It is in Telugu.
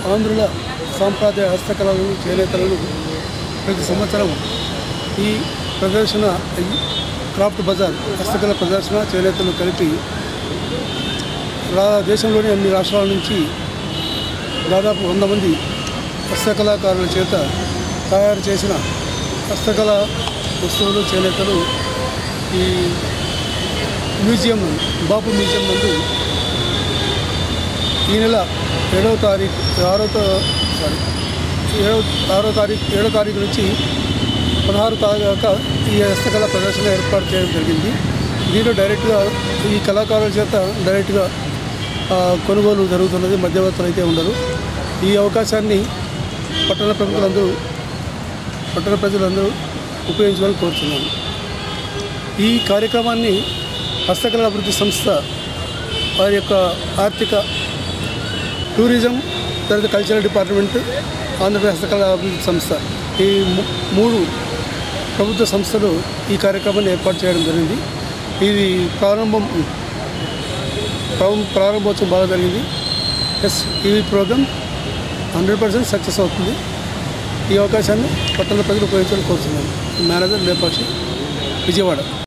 ఆంధ్రుల సాంప్రదాయ హస్తకళలను చేనేతలను ప్రతి సంవత్సరం ఈ ప్రదర్శన ఈ క్రాఫ్ట్ బజార్ హస్తకళ ప్రదర్శన చేనేతలు కలిపి రా దేశంలోని అన్ని రాష్ట్రాల నుంచి దాదాపు వంద మంది హస్తకళాకారుల చేత తయారు చేసిన హస్తకళ వస్తువులు చేనేతలు ఈ మ్యూజియం బాపు మ్యూజియం నందు ఈ నెల ఏడవ తారీఖు ఆరో తా- సారీ ఏడవ ఆరో తారీఖు ఏడో తారీఖు నుంచి పదహారు తారీఖు దాకా ఈ హస్తకళ ప్రదర్శన ఏర్పాటు చేయడం జరిగింది దీంట్లో డైరెక్ట్గా ఈ కళాకారుల చేత డైరెక్ట్గా ఆ, కొనుగోలు జరుగుతున్నది మధ్యవర్తులు అయితే ఉండరు ఈ అవకాశాన్ని పట్టణ ప్రముఖులందరూ పట్టణ ప్రజలందరూ ఉపయోగించాలని కోరుతున్నాను ఈ కార్యక్రమాన్ని హస్తకళ అభివృద్ధి సంస్థ వారి యొక్క ఆర్థిక టూరిజం తర్వాత కల్చరల్ డిపార్ట్మెంట్ ఆంధ్రప్రదేశ్ హస్తకళ అభివృద్ధి సంస్థ ఈ ము- మూడు ప్రభుత్వ సంస్థలు ఈ కార్యక్రమాన్ని ఏర్పాటు చేయడం జరిగింది ఇది ప్రారంభం ప్రారం- ప్రారంభోత్సవం బాగా జరిగింది ఎస్ ఈ ప్రోగ్రామ్ హండ్రెడ్ పర్సెంట్ సక్సెస్ అవుతుంది ఈ అవకాశాన్ని పట్టణ ప్రజలు ఉపయోగించాలని కోరుతున్నాను మేనేజర్ లేపాక్షి విజయవాడ